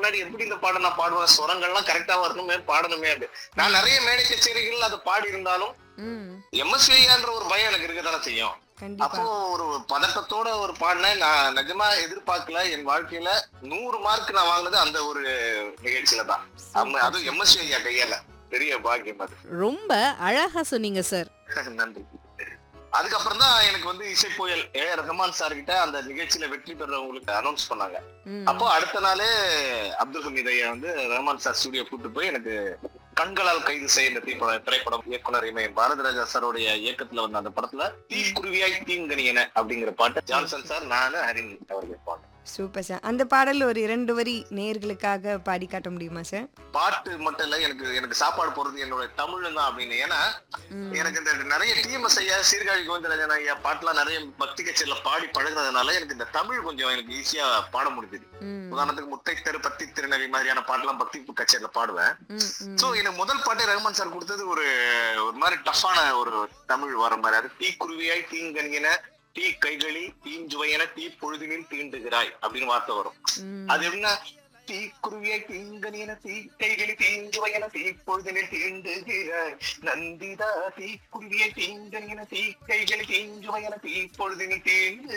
முன்னாடி எப்படி இந்த பாடம் நான் பாடுவேன் சுரங்கள்லாம் கரெக்டா வரணுமே பாடணுமே அப்படி நான் நிறைய மேடை கச்சேரிகள் அதை பாடி இருந்தாலும் ம் எம்எஸ்வியான்ற ஒரு பயம் எனக்கு இருக்கதானே செய்யும் கண்டிப்பா அப்போ ஒரு பதட்டத்தோட ஒரு பாடினேன் நான் நிஜமா எதிர்பார்க்கல என் வாழ்க்கையில நூறு மார்க் நான் வாங்கினது அந்த ஒரு நிகழ்ச்சியில தான் அம்ம- அதுவும் எம்எஸ்வி ஐயா கையால பெரிய பாக்கியம் அது ரொம்ப அழகா சொன்னீங்க சார் நன்றி அதுக்கப்புறம் தான் எனக்கு வந்து இசை புயல் ஏ ரஹ்மான் சார் கிட்ட அந்த நிகழ்ச்சியில வெற்றி பெறவங்களுக்கு அனௌன்ஸ் பண்ணாங்க ம். அப்போ அடுத்த நாளே அப்துல் ஹமீத் ஐயா வந்து ரஹ்மான் சார் ஸ்டுடியோ கூட்டு போய் எனக்கு கண்களால் கைது செய்ய இந்த தீப்படம் திரைப்படம் இயக்குனர் இமயம் பாரதிராஜா சாரோடைய இயக்கத்துல வந்த அந்த படத்துல தீ குருவியாய் தீங்கனியன அப்படிங்கிற பாட்டு ஜான்சன் சார் நானு ஹரின் அவர்கள் பாட்டு சூப்பர் சார் அந்த பாடல் ஒரு இரண்டு வரி நேயர்களுக்காக பாடி காட்ட முடியுமா சார் பாட்டு மட்டும் இல்ல எனக்கு எனக்கு சாப்பாடு போறது என்னோட தமிழ் தான் அப்படின்னு ஏன்னா ம். எனக்கு இந்த நிறைய டிஎம்எஸ் ஐயா சீர்காழி கோவிந்தராஜன் ஐயா பாட்டுலாம் நிறைய பக்தி கச்சேரியில பாடி பழகுனதுனால எனக்கு இந்த தமிழ் கொஞ்சம் எனக்கு ஈஸியா பாட முடிஞ்சுது ம். உதாரணத்துக்கு முத்தை தெரு பத்தி திருநவி மாதிரியான பாட்டுலாம் பக்தி கச்சேரியில பாடுவேன் ம், ம். சோ எனக்கு முதல் பாட்டே ரஹ்மான் சார் கொடுத்தது ஒரு ஒரு மாதிரி டஃப்பான ஒரு தமிழ் வர மாதிரி அது தீ குருவியாய் தீங்கனியன தீ கைகளி தீஞ்சுவையன தீ பொழுதினில் தீண்டுகிறாய் அப்படின்னு வார்த்தை வரும் ம். அது எப்படின்னா தீ குருவியாய் தீங்கனியன தீ கைகளி தீஞ்சுவையன தீ பொழுதினில் தீண்டுகிறாய் நந்திதா தீ குருவியாய் தீங்கனியன தீ கைகளி தீஞ்சுவையன தீ பொழுதினில் தீண்டு